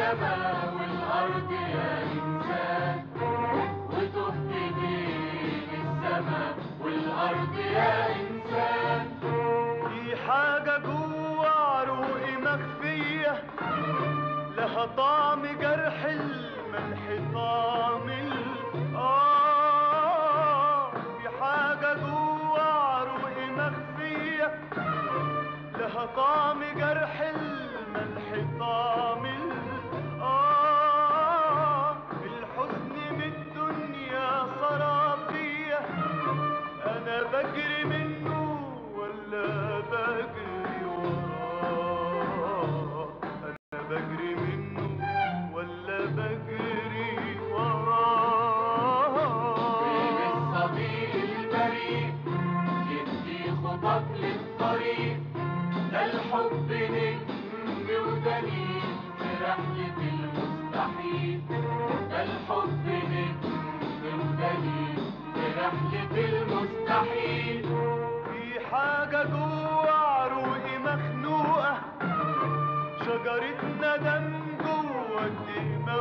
السماء والأرض يا إنسان وتهت بين السماء والأرض يا إنسان في حاجة جوه عروقي مخفية لها طعم جرح الملح طعم ال- آه في حاجة جوه عروقي مخفية لها طعم جرح الملح طعم ال- آه الحزن من الدنيا سراب فيا أنا بجري منه ولا بجري وراه أنا بجري منه ولا بجري وراه بين الصديق البريء يدي خطط للطريق ده الحب نجم ودليل في رحلة المستحيل ده الحب نجم ودليل في رحلة المستحيل في حاجة جوه عروقي مخنوقة شجرة ندم جوه الدمى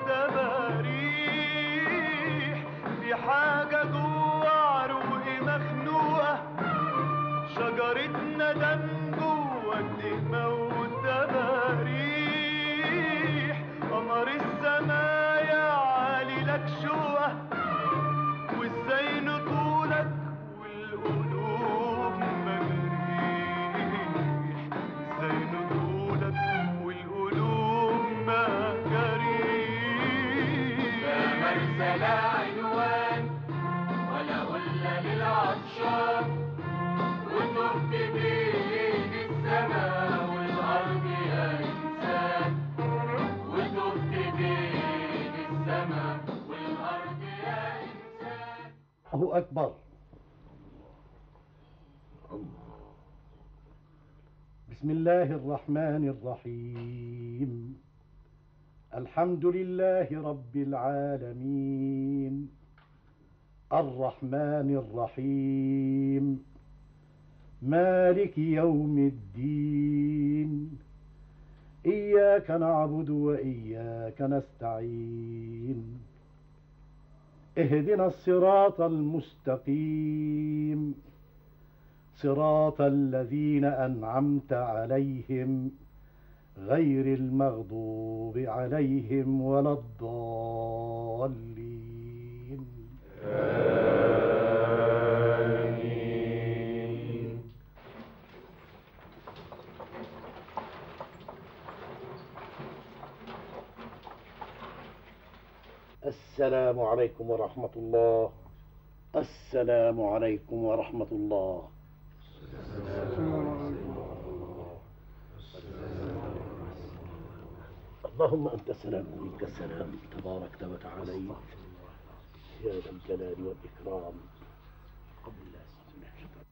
والتباريح في حاجة جوه عروقي مخنوقة شجرة ندم جوه الدمى والتباريح قمر السمايا عالي لك شوقة وازاي نطولك والقلوب مجريح ازاي نطولك والقلوب مجريح لا مرسى لا عنوان ولا قلة للعطشان وتهت بين السماء والأرض يا إنسان وتهت بين السماء والأرض يا إنسان الله أكبر بسم الله الرحمن الرحيم الحمد لله رب العالمين الرحمن الرحيم مالك يوم الدين إياك نعبد وإياك نستعين اهدنا الصراط المستقيم صراط الذين أنعمت عليهم غير المغضوب عليهم ولا الضالين السلام عليكم ورحمة الله السلام عليكم ورحمة الله اللهم أنت السلام ومنك السلام تبارك وتعالى يا ذا الجلال والإكرام قبل الله سبحانه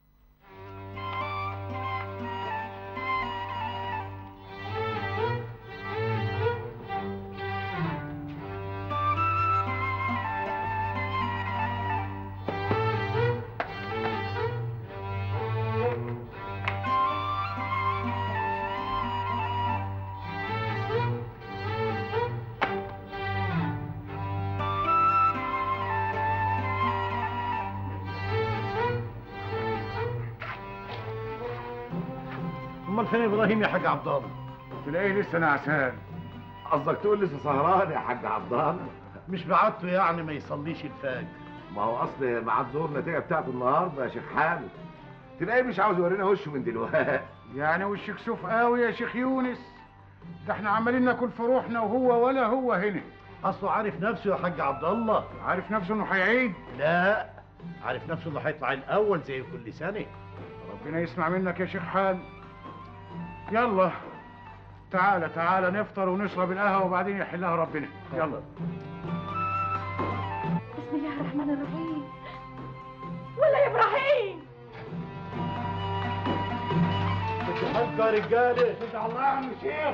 امال فين ابراهيم يا حاج عبد الله تلاقيه لسه نعسان قصدك تقول لسه سهران يا حاج عبد الله مش بعته يعني ما يصليش الفجر ما هو اصل ميعاد ظهور النتيجه بتاعته النهارده يا شيخ حامد تلاقيه مش عاوز يورينا وشه من دلوقتي يعني وشك سوف قوي يا شيخ يونس ده احنا عمالين ناكل في روحنا وهو ولا هو هنا اصله عارف نفسه يا حاج عبد الله عارف نفسه انه هيعيد لا عارف نفسه انه هيطلع الاول زي كل سنه ربنا يسمع منك يا شيخ حال يلا تعالى تعالى نفطر ونشرب القهوه وبعدين يحلها ربنا يلا بسم الله الرحمن الرحيم ولا يا ابراهيم تتحقق يا رجاله انت الله يا عم شيخ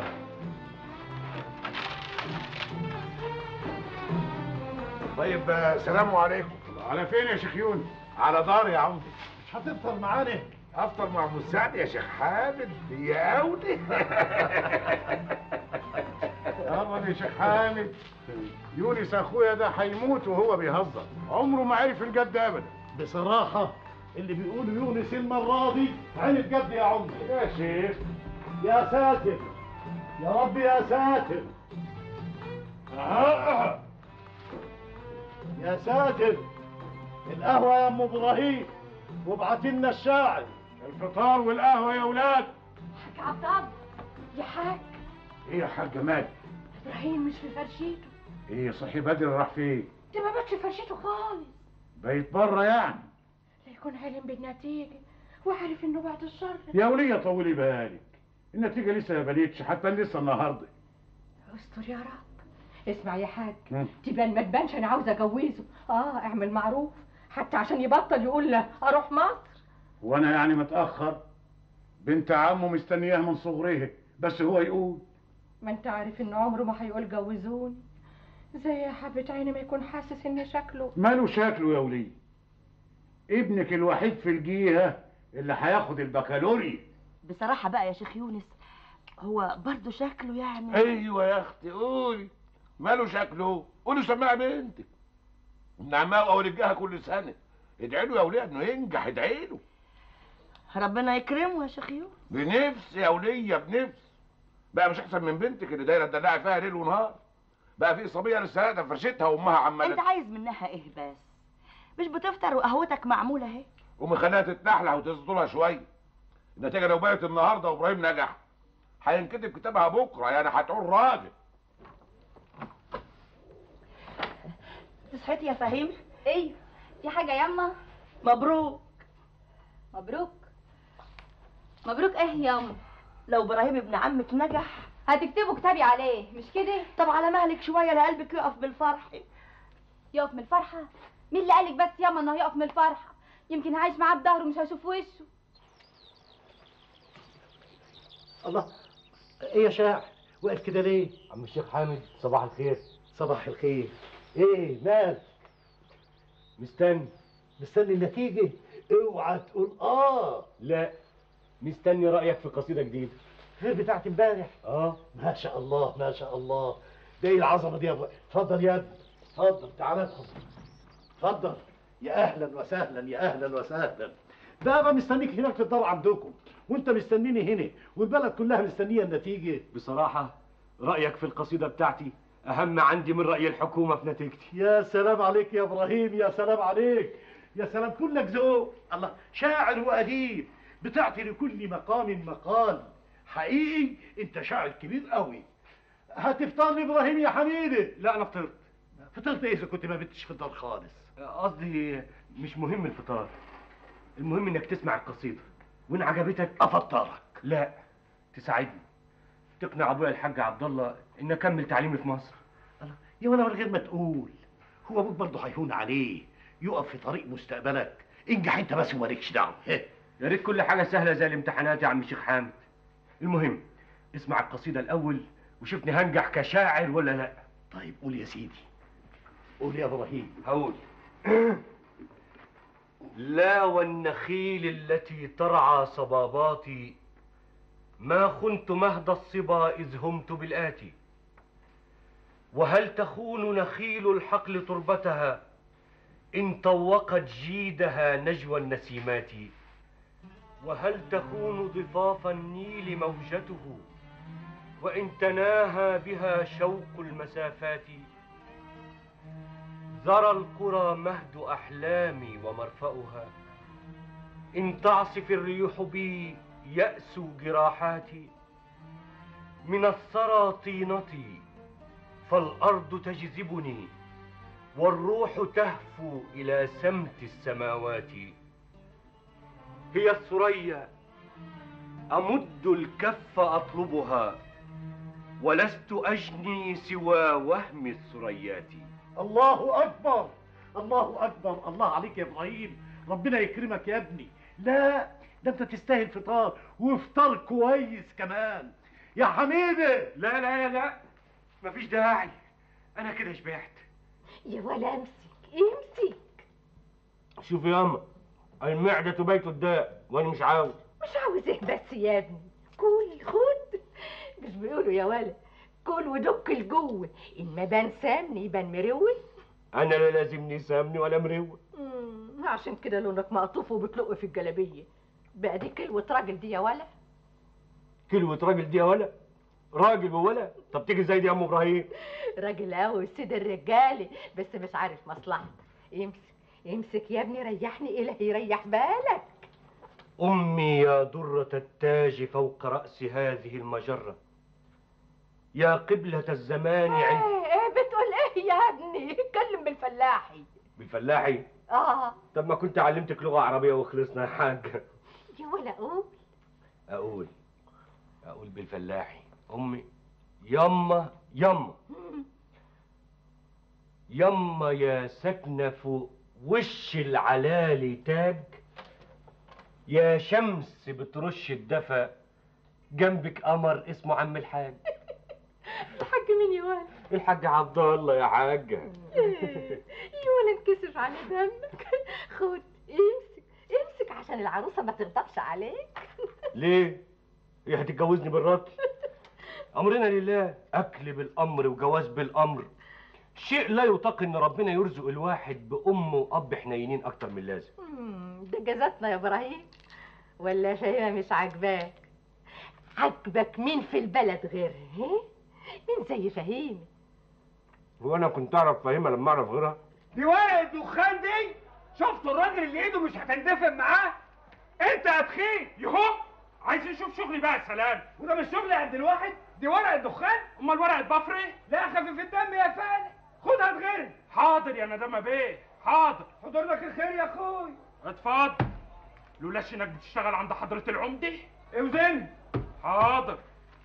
طيب آه، سلام عليكم على فين يا شيخ يونس على دار يا عمدي مش هتفطر معانا افطر مع مساعد يا شيخ حامد يا اودي يلا يا شيخ حامد يونس اخويا ده هيموت وهو بيهزر عمره ما عرف الجد ابدا بصراحة اللي بيقولوا يونس المرة دي عرف جد يا عمري يا شيخ يا ساتر يا رب يا ساتر يا ساتر القهوة يا ام ابراهيم وابعت لنا الشاعر الفطار والقهوه يا ولاد حاج عبد الله يا حاج ايه يا حاج مال ابراهيم مش في فرشيته ايه صحي بدري راح فين ده ما باتش في فرشيته خالص بيت بره يعني لا يكون علم بالنتيجة وعارف انه بعد الشر يا ولية طولي بالك النتيجة لسه ما بنتش حتى لسه النهارده استر يا رب اسمع يا حاج مم. تبان ما تبانش انا عاوزه اجوزه اه اعمل معروف حتى عشان يبطل يقول له اروح مصر وانا يعني متاخر بنت عمه مستنياه من صغرها بس هو يقول ما انت عارف ان عمره ما هيقول جوزوني زي حبة عيني ما يكون حاسس ان شكله ماله شكله يا وليه ابنك الوحيد في الجيهه اللي هياخد البكالوريا بصراحة بقى يا شيخ يونس هو برضه شكله يعني ايوه يا اختي قولي ماله شكله قولي سماها بنتك ابن عمها اولجها كل سنه ادعي له يا وليه انه ينجح ادعي له ربنا يكرمه يا شيخ يونس بنفس يا وليه بنفس بقى مش احسن من بنتك اللي دايره تدلعي فيها ليل ونهار بقى في صبيه لسه قاعده في فرشتها وامها انت عماله عايز منها ايه بس مش بتفطر وقهوتك معمولة اهي ومخليها تتنحلح وتسطلها شويه النتيجه لو بقت النهارده وابراهيم نجح هينكتب كتابها بكره يعني هتعول راجل صحيتي يا فهيم ايه في حاجة ياما مبروك مبروك مبروك ايه ياما لو ابراهيم ابن عمك نجح هتكتبوا كتابي عليه مش كده طب على مهلك شوية لقلبك يقف بالفرح يقف من الفرحة مين اللي قالك بس ياما انه هيقف من الفرحة يمكن عايش معاه بظهره ومش هشوف وشه الله ايه يا شاعر واقف كده ليه عم الشيخ حامد صباح الخير صباح الخير ايه مال مستني مستني النتيجة اوعى تقول اه لا مستني رأيك في قصيدة جديدة غير بتاعت امبارح اه ما شاء الله ما شاء الله ده ايه العظمه دي يا ابو اتفضل يا ابني اتفضل تعال ادخل اتفضل يا اهلا وسهلا يا اهلا وسهلا ده انا مستنيك هناك في الدار عندكم وانت مستنيني هنا والبلد كلها مستنيه النتيجه بصراحة رأيك في القصيدة بتاعتي أهم عندي من رأي الحكومة في نتيجتي يا سلام عليك يا ابراهيم يا سلام عليك يا سلام كلك ذوق الله شاعر واديب بتعطي لكل مقام مقال حقيقي انت شاعر كبير قوي هتفطر لي ابراهيم يا حميده لا أنا فطرت فطرت ايه اذا كنت ما بتش في الدار خالص قصدي مش مهم الفطار المهم إنك تسمع القصيدة وإن عجبتك افطرك لا تساعدني تقنع أبويا الحاج عبد الله إن أكمل تعليمي في مصر الله يا ولا من غير ما تقول هو ابوك برضه هيهون عليه يقف في طريق مستقبلك انجح انت بس ومالكش دعوه هه. يا ريت كل حاجة سهلة زي الامتحانات يا عم الشيخ حامد المهم اسمع القصيدة الأول وشوفني هنجح كشاعر ولا لا طيب قول يا سيدي قول يا ابراهيم هقول لا والنخيل التي ترعى صباباتي ما خنت مهد الصبا إذ همت بالآتي وهل تخون نخيل الحقل تربتها إن طوقت جيدها نجوى النسيمات وهل تخون ضفاف النيل موجته وإن تناهى بها شوق المسافات ذرى القرى مهد أحلامي ومرفأها إن تعصف الريح بي يأس جراحاتي من الثرى طينتي فالأرض تجذبني والروح تهفو إلى سمت السماوات هي الثريا أمد الكف أطلبها ولست أجني سوى وهم الثريات الله اكبر الله اكبر الله عليك يا ابراهيم ربنا يكرمك يا ابني لا ده انت تستاهل فطار وفطار كويس كمان يا حميده لا لا لا لا مفيش داعي أنا كده شبعت يا ولا امسك امسك شوف يا أما المعدة بيت الداء وأنا مش عاوز مش عاوز ايه بس يا ابني كل خد مش بيقولوا يا ولا كل ودك لجوه ان ما بان سمن يبان مروي انا لا لازمني سمني ولا مروي مم، عشان كده لونك مقطوف وبتلق في الجلابيه بقى دي كلوة راجل دي يا ولا كلمة راجل دي يا ولا راجل وولا طب تيجي زي دي يا ام ابراهيم راجل قوي سيد الرجالي بس مش عارف مصلحتك امسك امسك يا ابني ريحني الهي يريح بالك امي يا درة التاج فوق رأس هذه المجرة يا قبلة الزمان عند ايه ايه بتقول ايه يا ابني اتكلم بالفلاحي بالفلاحي اه طب ما كنت علمتك لغة عربية وخلصنا يا حاج يا ولا قول اقول اقول بالفلاحي امي يما يما يما يا ساكنة فوق وش العلالي تاج يا شمس بترش الدفا جنبك قمر اسمه عم الحاج الحاج مين يا ولا الحاج عبد الله يا حاجة يا ولا انكسف على دمك خد امسك امسك عشان العروسه ما تغضبش عليك ليه؟ هي هتتجوزني بالرطل امرنا لله اكل بالامر وجواز بالامر شيء لا يطاق ان ربنا يرزق الواحد بام واب حنينين اكتر من اللازم مم، ده جازتنا يا ابراهيم ولا شايفها مش عاجباك عاجبك مين في البلد غير ها مين زي فهيم هو انا كنت اعرف فاهمها لما اعرف غيرها دي ورقة الدخان دي شفتوا الراجل اللي ايده مش هتندفن معاه انت يا تخين يهو عايز يشوف شغلي بقى يا سلام وده مش شغل عند الواحد دي ورقة دخان امال ورقة بفري لا خفيف الدم يا فندم خدها تغير حاضر يا ندامة بيه حاضر حضر لك الخير يا اخوي اتفضل لولاش انك بتشتغل عند حضرة العمدة اوزن حاضر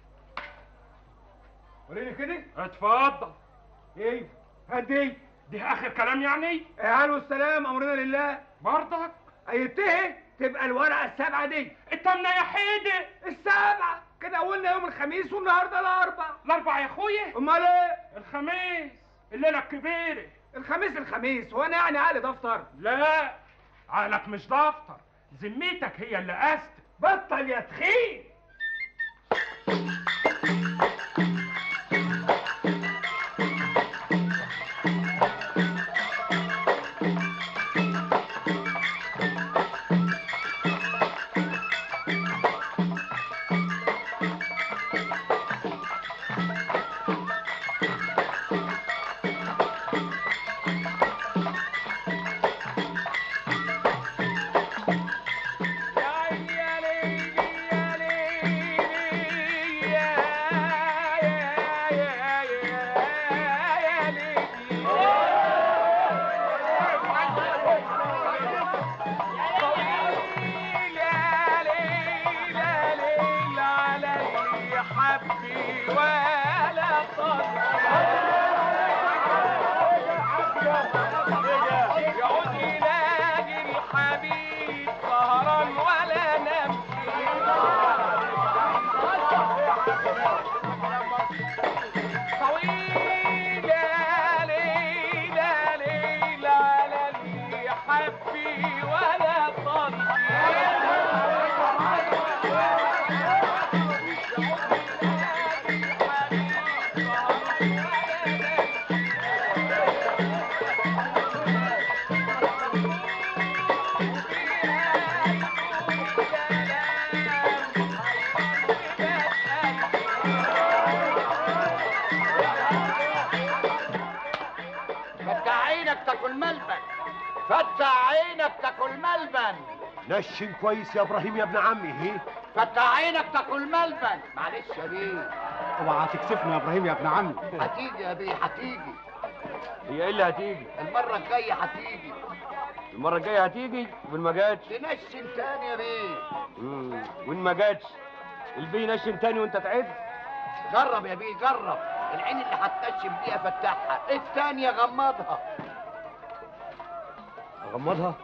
وريني كده اتفضل ايه هدي دي اخر كلام يعني اعال والسلام امرنا لله برضك ايتهي تبقى الورقه السبعه دي التامنه يا حيدي السبعه كده قولنا يوم الخميس والنهارده الاربع الاربع يا اخويا امال ايه الخميس الليله الكبيره الخميس الخميس وانا يعني عقلي دفتر لا عقلك مش دفتر ذمتك هي اللي قاست بطل يا تخين يعود يلاقي الحبيب سهران ولا طويل يا ليل يا ليل على اللي حبي ولا فتح عينك تاكل ملبن فتح عينك تاكل ملبن نشن كويس يا ابراهيم يا ابن عمي هي فتح عينك تاكل ملبن معلش يا بيه اوعى تكسفني يا ابراهيم يا ابن عمي هتيجي يا بيه هتيجي هي ايه اللي هتيجي المرة الجاية هتيجي المره الجايه هتيجي وان ما جاتش تنشن تاني يا بيه مم، وان ما جاتش البي نشن تاني وانت تعد جرب يا بيه جرب العين اللي هتنشن بيها فتحها التانية غمضها اغمضها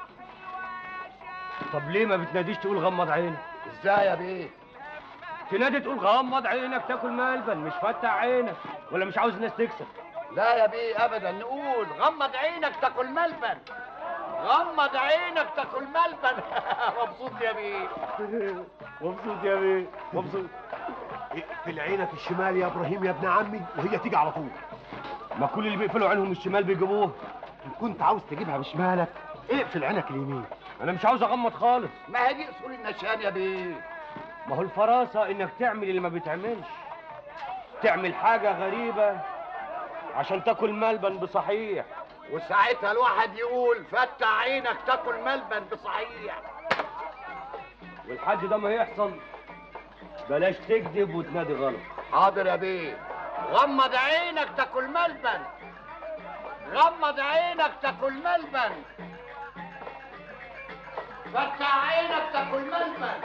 طب ليه ما بتناديش تقول غمض عينك ازاي يا بيه تنادي تقول غمض عينك تاكل ملبن مش فتح عينك ولا مش عاوز الناس تكسب لا يا بيه ابدا نقول غمض عينك تاكل ملبن غمض عينك تاكل ملبن مبسوط يا بيه مبسوط يا بيه مبسوط اقفل عينك الشمال يا ابراهيم يا ابن عمي وهي تيجي على طول ما كل اللي بيقفلوا عينهم الشمال بيجيبوه ان كنت عاوز تجيبها بشمالك اقفل عينك اليمين انا مش عاوز اغمض خالص ما هي دي اصول النشان يا بيه ما هو الفراسه انك تعمل اللي ما بيتعملش تعمل حاجه غريبه عشان تاكل ملبن بصحيح وساعتها الواحد يقول فتح عينك تاكل ملبن بصحيح والحد ده ما يحصل بلاش تكذب وتنادي غلط حاضر يا بيه غمض عينك تاكل ملبن غمض عينك تاكل ملبن فتح عينك تاكل ملبن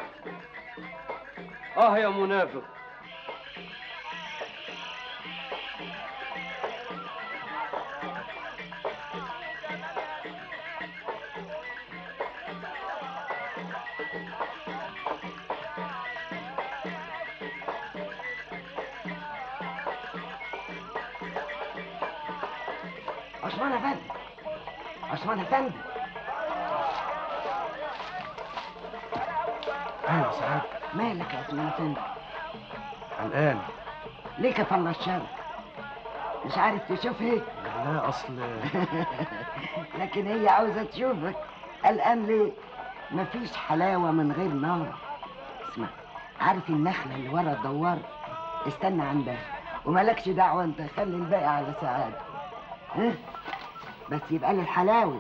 اه يا منافق عثمان افندي عثمان افندي ايوه سعاد مالك يا عثمان افندي قلقان ليه كفلنا الشر مش عارف تشوف ايه لا اصل لكن هي عاوزه تشوفك قلقان ليه مفيش حلاوه من غير نار اسمع عارف النخله اللي ورا الدوار استنى عندها ومالكش دعوه انت خلي الباقي على سعاده ها بس يبقى لي الحلاوه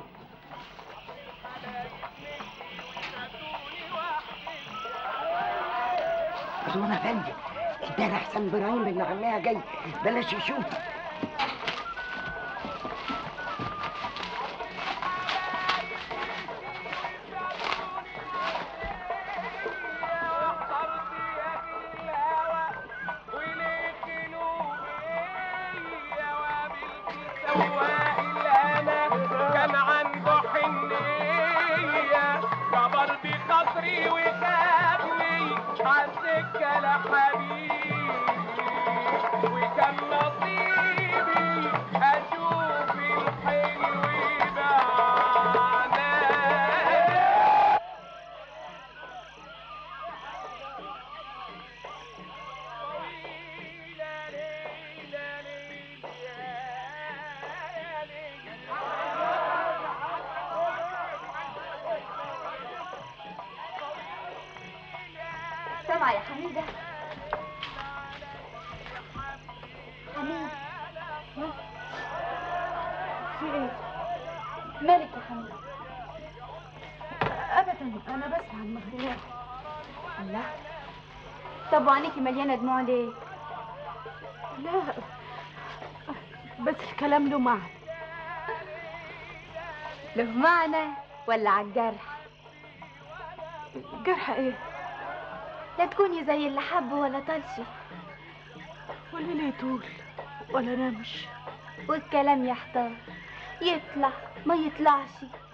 عثمان افندي ادانا احسن ابراهيم بن عمها جاي بلاش يشوف كان عنده حنية كبر بخاطري وخدني عالسكة لحبيبي وكان نصيبي أشوف الحلو بعنا سامعة يا حميدة حميد ها؟ في ايه؟ مالك يا حميد؟ ابدا انا بسمع المغريات الله طب وعينيكي مليانة دموع ليه؟ لا بس الكلام له معنى له معنى ولا على الجرح؟ جرح ايه؟ لا تكوني زي اللي حب ولا طلشي ولا ليه طول ولا نمش والكلام يحتار يطلع ما يطلعش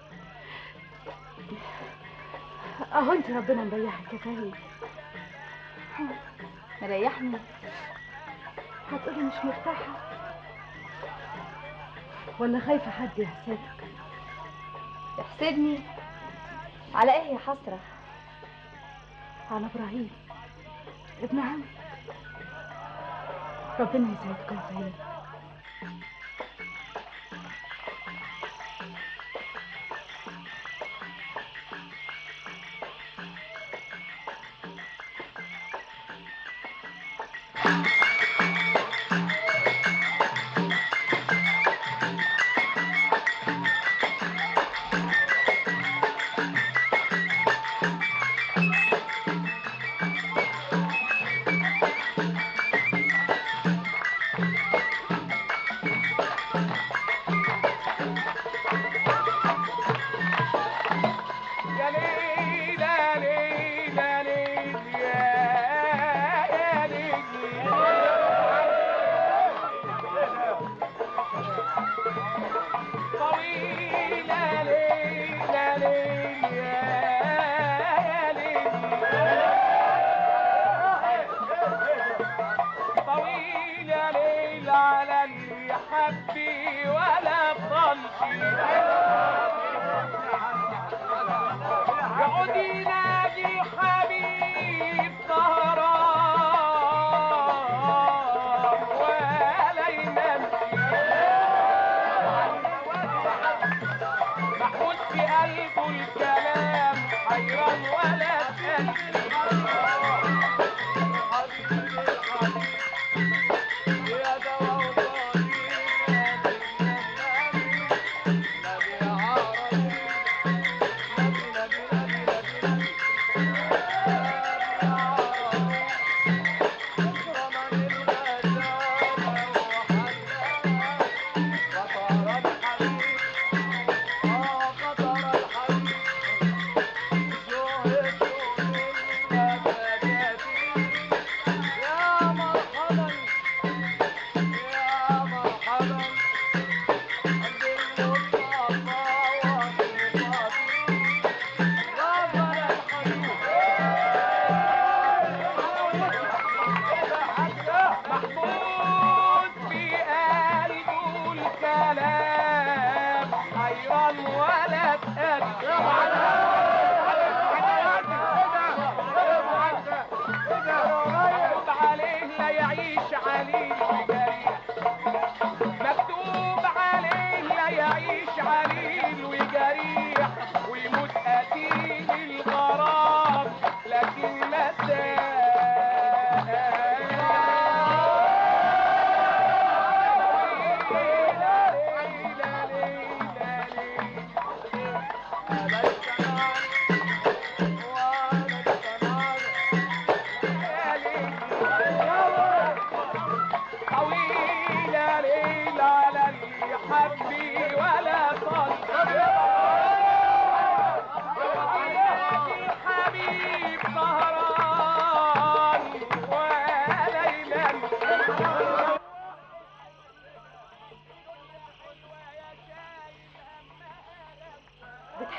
اهو انت ربنا مريحك يا فريد مريحني هتقولي مش مرتاحة ولا خايفة حد يحسدك يحسدني على ايه يا حسرة على ابراهيم ابن عمي ربنا يسعدكم فيه يا ليل يا ليل يا ليل يا يا ليل طويل يا ليل يا ليل يا يا ليل طويل يا ليل على اللي حبي ولا بطلش يقعد ينادي حبيب سهران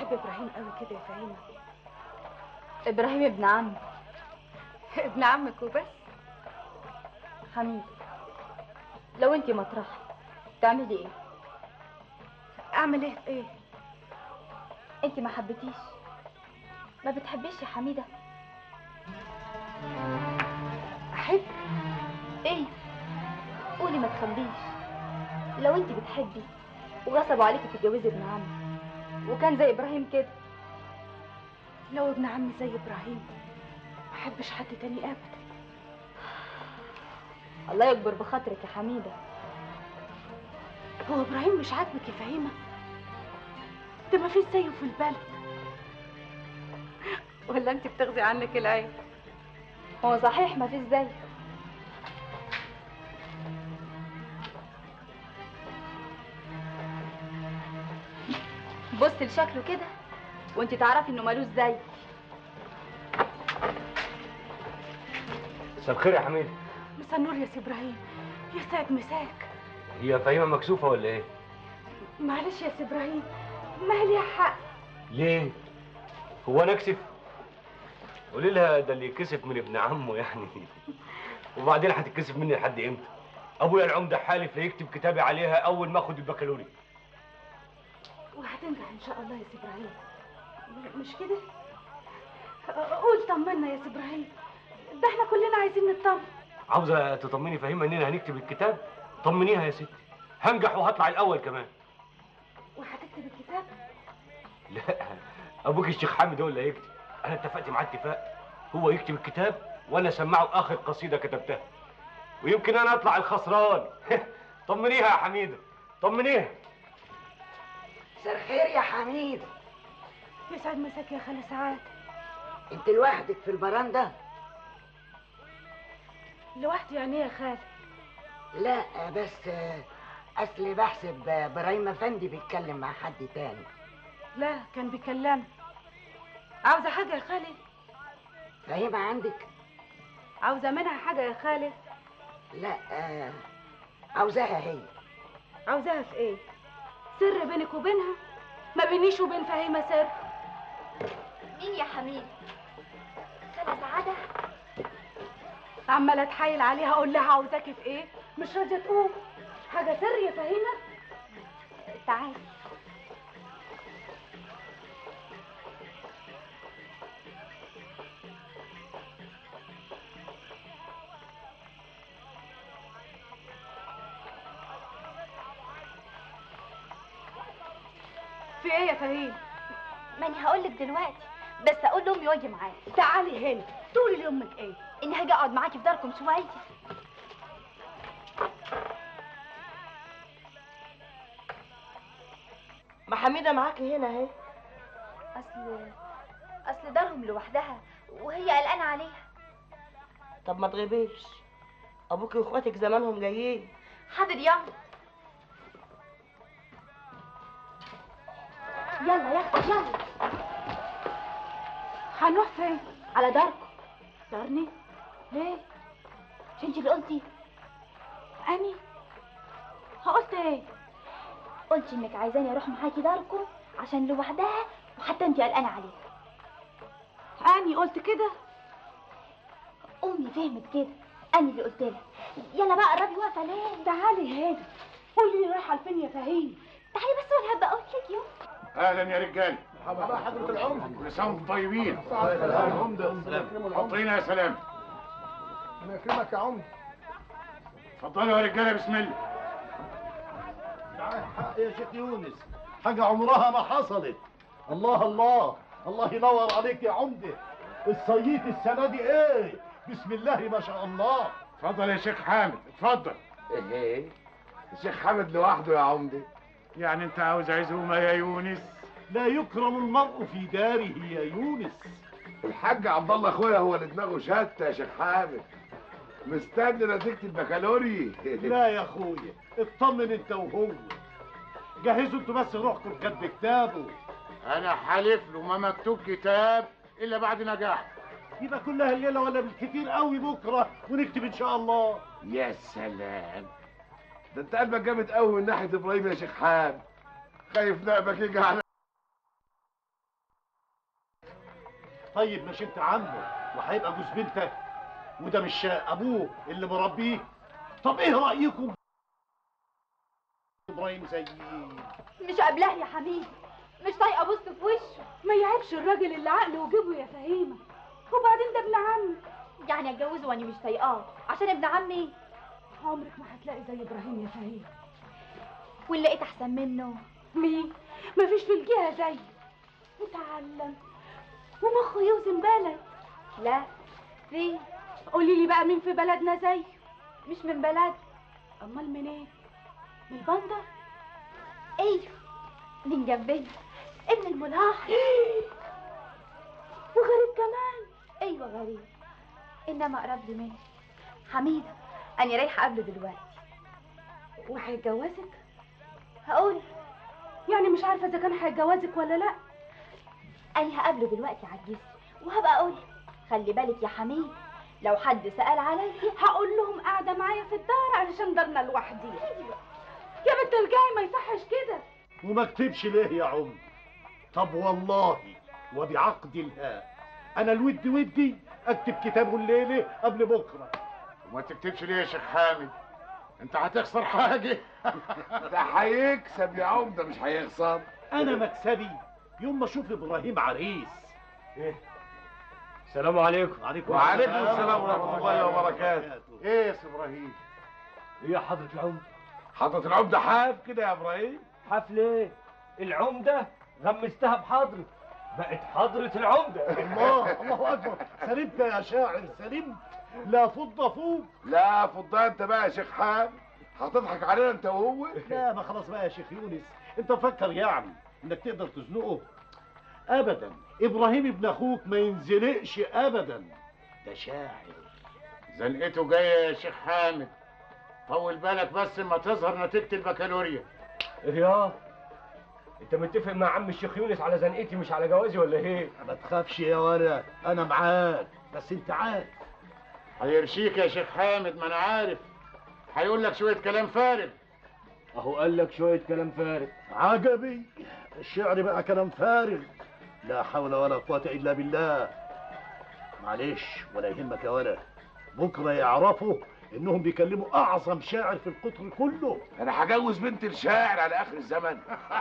بتحب ابراهيم قوي كده يا فهيمه ابراهيم ابن عمي ابن عمك وبس حميد لو انت مطرحي تعملي ايه اعمل ايه في ايه انت ما حبيتيش ما بتحبيش يا حميده احب ايه قولي ما تخبيش لو انت بتحبي وغصبوا عليكي تتجوزي ابن عمي وكان زي ابراهيم كده لو ابن عمي زي ابراهيم ما احبش حد تاني ابدا الله يكبر بخاطرك يا حميده هو ابراهيم مش عاجبك يا فهيمه ده ما فيش زيه في البلد ولا انت بتغزي عنك العين هو صحيح ما فيش زي بص لشكله كده وانت تعرفي انه ملوش زي مساء الخير يا حميد مساء النور يا سي ابراهيم يا سعد مساك هي فهيمه مكسوفه ولا ايه معلش يا سي ابراهيم ما ليها حق ليه هو انا اكسف قولي لها ده اللي يكسف من ابن عمه يعني وبعدين هتتكسف مني لحد امتى ابويا العمده حالف ليكتب كتابي عليها اول ما اخد البكالوريا وهتنجح ان شاء الله يا سي ابراهيم م- مش كده قول طمنا يا سي ابراهيم ده احنا كلنا عايزين نطمن عاوزه تطمني فهيمه اننا هنكتب الكتاب طمنيها يا ستي هنجح وهطلع الاول كمان وهتكتب الكتاب لا ابوك الشيخ حامد هو اللي هيكتب انا اتفقت معاه اتفاق هو يكتب الكتاب وانا اسمعه اخر قصيده كتبتها ويمكن انا اطلع الخسران طمنيها يا حميده طمنيها مساء الخير يا حميد يسعد مساك يا خالة سعاد انت لوحدك في البرندة لوحدي يعني إيه يا خالة لا بس آه، اصلي بحسب آه، ابراهيم افندي بيتكلم مع حد تاني لا كان بيكلمني عاوزة حاجة يا خالي فهيمة عندك عاوزة منها حاجة يا خالي لا آه، عاوزاها هي عاوزاها في ايه سر بينك وبينها ما بينيش وبين فهيمة سر مين يا حميد خالة سعادة عمالة اتحايل عليها اقول لها عاوزاكي في ايه مش راضية تقوم حاجة سر يا فهيمة تعالي في ايه يا فهيم ماني هقولك دلوقتي بس اقول لامي واجي معاكي تعالي هنا تقولي لامك ايه اني هاجي اقعد معاكي في داركم شويه ما حميده معاكي هنا اهي اصل اصل دارهم لوحدها وهي قلقانه عليها طب ما تغيبيش ابوكي واخواتك زمانهم جايين حاضر يلا يلا يا اختي يلا هنروح فين على داركم دارني ليه مش انت اللي قلتي اني قلت ايه قلت انك عايزاني اروح معاكي داركم عشان لوحدها وحتى انت قلقانه عليها اني قلت كده امي فهمت كده انا اللي قلت لها يلا بقى قربي واقفه ليه تعالي هنا قولي لي رايحه لفين يا فهيم تعالي بس وانا هبقى اقول لك يوم اهلا يا رجال مرحبا حضرة العمدة كل سنه وانتم طيبين العمدة حطينا يا سلام أنا أكرمك يا عمدة اتفضلوا يا رجاله بسم الله حق يا شيخ يونس حاجة عمرها ما حصلت الله الله الله ينور عليك يا عمدة الصييت السنة دي ايه بسم الله ما شاء الله اتفضل يا شيخ حامد اتفضل ايه الشيخ حامد لوحده يا عمدي يعني انت عاوز عزومه يا يونس لا يكرم المرء في داره يا يونس الحاج عبد الله اخويا هو اللي دماغه شتى يا شيخ حامد مستني نتيجه البكالوري لا يا اخويا اطمن انت وهو جهزوا انتوا بس روحكم كتب كتابه انا حالف له ما مكتوب كتاب الا بعد نجاح يبقى كلها الليله ولا بالكتير قوي بكره ونكتب ان شاء الله يا سلام ده انت قلبك جامد قوي من ناحيه ابراهيم يا شيخ حامد خايف نقبك يجي على طيب مش انت عمه وهيبقى جوز بنتك وده مش ابوه اللي مربيه طب ايه رايكم ابراهيم زيي مش قبلها يا حميد مش طايقه ابص في وشه ما يعيبش الراجل اللي عقله وجيبه يا فهيمه وبعدين ده ابن عمي يعني اتجوزه وانا مش طايقاه عشان ابن عمي عمرك ما هتلاقي زي ابراهيم يا فهيمه واللي لقيت احسن منه مين مفيش في الجهه زيه متعلم ومخه يوزن بلد لا في قولي لي بقى مين في بلدنا زيه مش من بلد امال منين من البندر ايوه من جنبنا ابن الملاحظ وغريب كمان ايوه غريب انما اقرب لي منه حميده انا رايحه قبله دلوقتي وهيتجوزك هقول يعني مش عارفه اذا كان هيتجوزك ولا لا انا هقابله دلوقتي على الجسر وهبقى اقول خلي بالك يا حميد لو حد سأل عليا هقول لهم قاعدة معايا في الدار علشان دارنا لوحدي يا بنت الجاي ما يصحش كده وما اكتبش ليه يا عم طب والله وبعقد الله انا الود ودي اكتب كتابه الليله قبل بكره وما تكتبش ليه يا شيخ حامد انت هتخسر حاجه ده هيكسب يا عمده مش هيخسر انا مكسبي يوم ما اشوف ابراهيم عريس ايه السلام عليكم وعليكم وعليكم السلام ورحمه الله وبركاته ايه يا سي ابراهيم ايه يا حضرة العمدة حضرة العمده حاف كده يا ابراهيم حفل ايه العمدة غمستها بحضرة بقت حضرة العمدة الله الله اكبر سلمت يا شاعر سلمت لا فض فوق لا فضها انت بقى يا شيخ حامد هتضحك علينا انت وهو لا ما خلاص بقى يا شيخ يونس انت مفكر يعني انك تقدر تزنقه ابدا ابراهيم ابن اخوك ما ينزلقش ابدا ده شاعر زنقته جايه يا شيخ حامد طول بالك بس ما تظهر نتيجه البكالوريا رياض انت متفق مع عم الشيخ يونس على زنقتي مش على جوازي ولا ايه ما تخافش يا ولا انا معاك بس انت عارف هيرشيك يا شيخ حامد ما انا عارف هيقول لك شويه كلام فارغ اهو قال لك شويه كلام فارغ عجبي الشعر بقى كلام فارغ لا حول ولا قوة إلا بالله معلش ولا يهمك يا ولا بكرة يعرفوا إنهم بيكلموا أعظم شاعر في القطر كله انا هجوز بنت الشاعر على اخر الزمن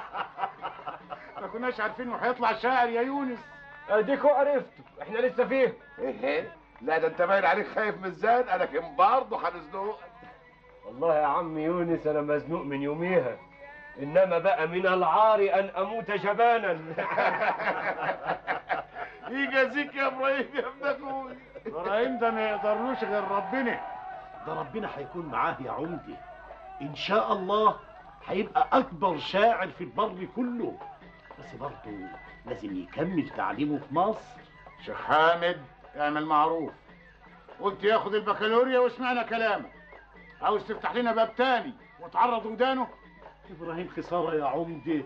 ما كناش عارفين انه هيطلع شاعر يا يونس اديكوا عرفتوا احنا لسه فيه ايه لا ده انت باين عليك خايف من الزاد انا كان برضه هنزنقك والله يا عم يونس انا مزنوق من يوميها انما بقى من العار ان اموت جبانا يجازيك يا ابراهيم يا ابن اخوي ابراهيم ده ما يقدرلوش غير ربنا ده ربنا هيكون معاه يا عمدي إن شاء الله هيبقى أكبر شاعر في البر كله بس برضه لازم يكمل تعليمه في مصر شيخ حامد اعمل معروف قلت ياخد البكالوريا وسمعنا كلامك عاوز تفتح لنا باب تاني وتعرض ودانه إبراهيم خسارة يا عمدي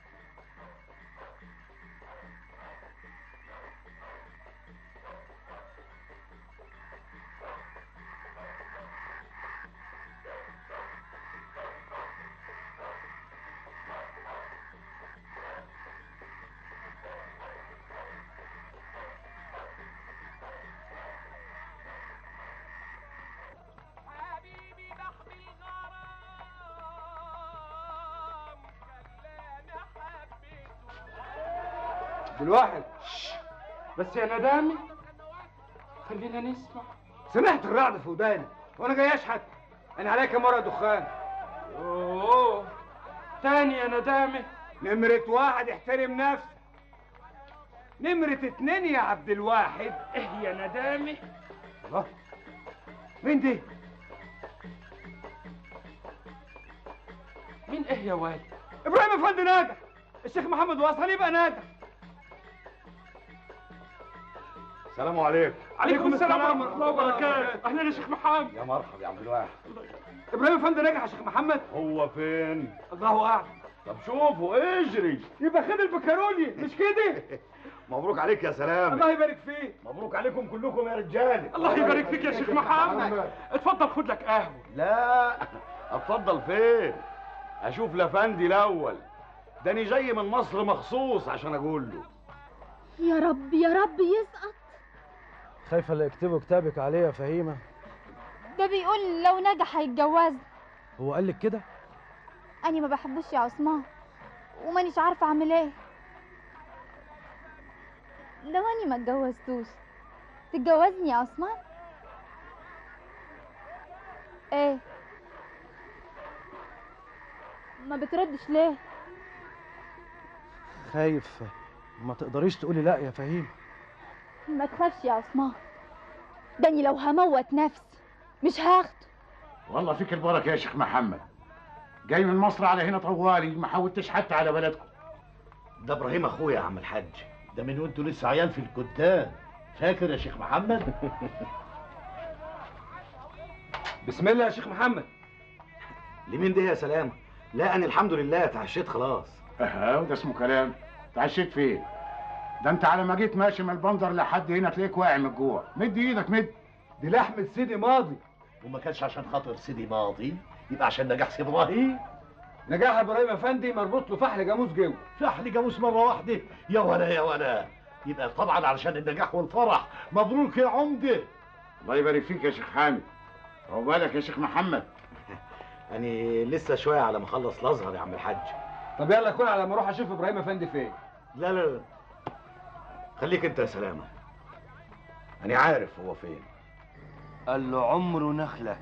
بالواحد بس يا ندامي خلينا نسمع سمعت الرعد في وداني وانا جاي اشحت انا عليا كام ورقه دخان اوه تاني يا ندامي نمرة واحد احترم نفسك نمرة اتنين يا عبد الواحد ايه يا ندامي الله مين دي مين ايه يا واد ابراهيم افندي ناجح الشيخ محمد وصل يبقى ناجح السلام عليكم عليكم السلام ورحمة الله وبركاته أهلا يا شيخ محمد يا مرحبا يا عبد الواحد إبراهيم أفندي نجح يا شيخ محمد هو فين الله أعلم طب شوفوا اجري يبقى خد البكالوريا مش كده مبروك عليك يا سلام الله يبارك فيك مبروك عليكم كلكم يا رجاله الله يبارك فيك يا شيخ محمد اتفضل خد لك قهوة لا اتفضل فين اشوف لفندي الاول ده انا جاي من مصر مخصوص عشان اقول له يا رب يا رب يسقط خايفة اللي يكتبوا كتابك عليه يا فهيمة ده بيقول لو نجح هيتجوز هو قال لك كده أنا ما بحبوش يا عثمان ومانيش عارفة أعمل إيه لو أنا ما اتجوزتوش تتجوزني يا عثمان إيه ما بتردش ليه خايف ما تقدريش تقولي لا يا فهيمة ما تخافش يا عثمان داني لو هموت نفسي مش هاخده والله فيك البركه يا شيخ محمد جاي من مصر على هنا طوالي ما حاولتش حتى على بلدكم ده ابراهيم اخويا يا عم الحاج ده من وانتوا لسه عيال في الكتان فاكر يا شيخ محمد بسم الله يا شيخ محمد لمين ده يا سلام لا انا الحمد لله اتعشيت خلاص اها وده اسمه كلام تعشيت فين ده انت على ما جيت ماشي من البندر لحد هنا تلاقيك واقع من الجوع مد ايدك مد دي لحمة سيدي ماضي وما كانش عشان خاطر سيدي ماضي يبقى عشان نجاح سيدي ابراهيم نجاح ابراهيم افندي مربوط له فحل جاموس جوه فحل جاموس مره واحده يا ولا يا ولا يبقى طبعا علشان النجاح والفرح مبروك يا عمده الله يبارك فيك يا شيخ حامد عقبالك يا شيخ محمد يعني لسه شويه على ما اخلص الازهر يا عم الحاج طب يلا كل على ما اروح اشوف ابراهيم افندي فين لا لا لا خليك انت يا سلامه انا عارف هو فين العمر نخلة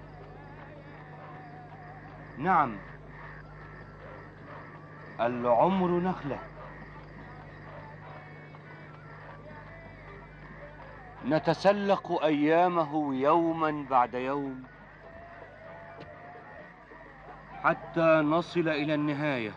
نعم العمر نخلة نتسلق أيامه يوما بعد يوم حتى نصل إلى النهاية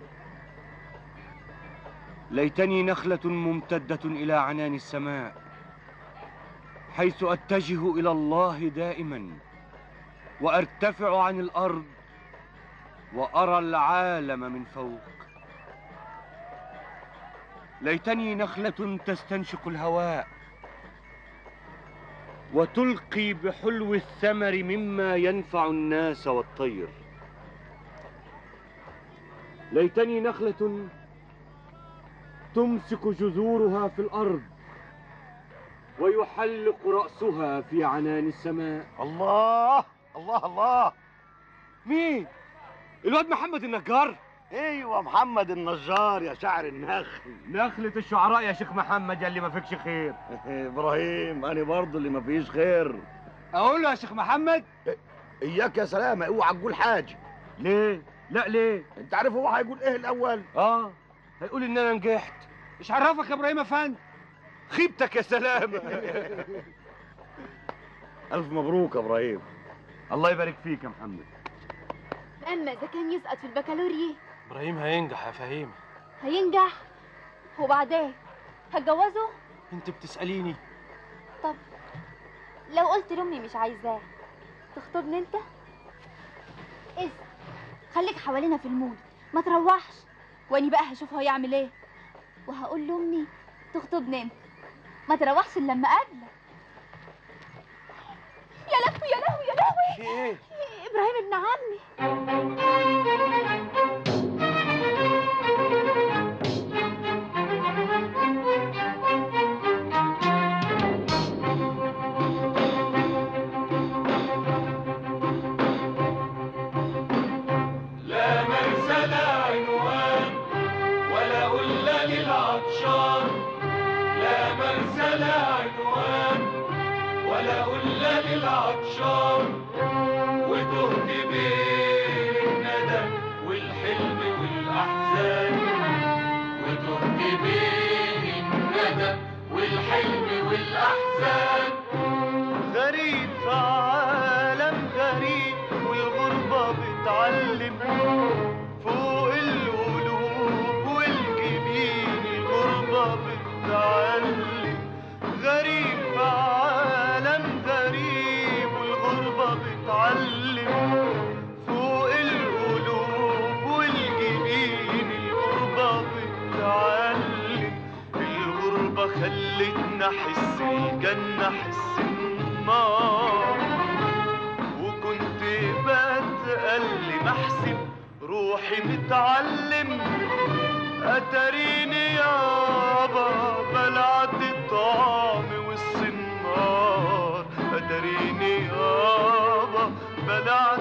ليتني نخلة ممتدة إلى عنان السماء حيث اتجه الى الله دائما وارتفع عن الارض وارى العالم من فوق ليتني نخله تستنشق الهواء وتلقي بحلو الثمر مما ينفع الناس والطير ليتني نخله تمسك جذورها في الارض ويحلق رأسها في عنان السماء الله الله الله مين؟ الواد محمد النجار؟ ايوه محمد النجار يا شاعر النخل نخلة الشعراء يا شيخ محمد يا اللي ما فيكش خير ابراهيم انا برضه اللي ما فيش خير اقول له يا شيخ محمد اياك يا سلامه اوعى تقول حاجه ليه؟ لا ليه؟ انت عارف هو هيقول ايه الاول اه هيقول ان انا نجحت ايش عرفك يا ابراهيم افندي؟ خيبتك يا سلامة الف مبروك يا ابراهيم الله يبارك فيك يا محمد أما إذا كان يسقط في البكالوريا ابراهيم هينجح يا فهيمة هينجح وبعدين هتجوزه انت بتسأليني طب لو قلت لأمي مش عايزاه تخطبني أنت؟ اسم خليك حوالينا في المود ما تروحش واني بقى هشوف هو يعمل ايه وهقول لأمي تخطبني انت ما تروحش الا لما اقابلك يا لهوي يا لهوي يا لهوي في ايه؟ ابراهيم ابن عمي لا مرسى لا عنوان ولا قلة للعطشان لا مرسى لا عنوان ولا قلة للعطشان وتهت بين الندم والحلم والأحزان وتهت بين الندم والحلم والأحزان غريب في عالم غريب والغربة بتعلم فوق القلوب والجبين الغربة بتعلم غريب في عالم غريب والغربة بتعلم فوق القلوب والجبين الغربة بتعلم الغربة خلتنا أحس الجنة أحس النار وكنت بتألم أحسب روحي متعلم أتريني يابا بلا الطعم والسنار اتريني يابا بلعت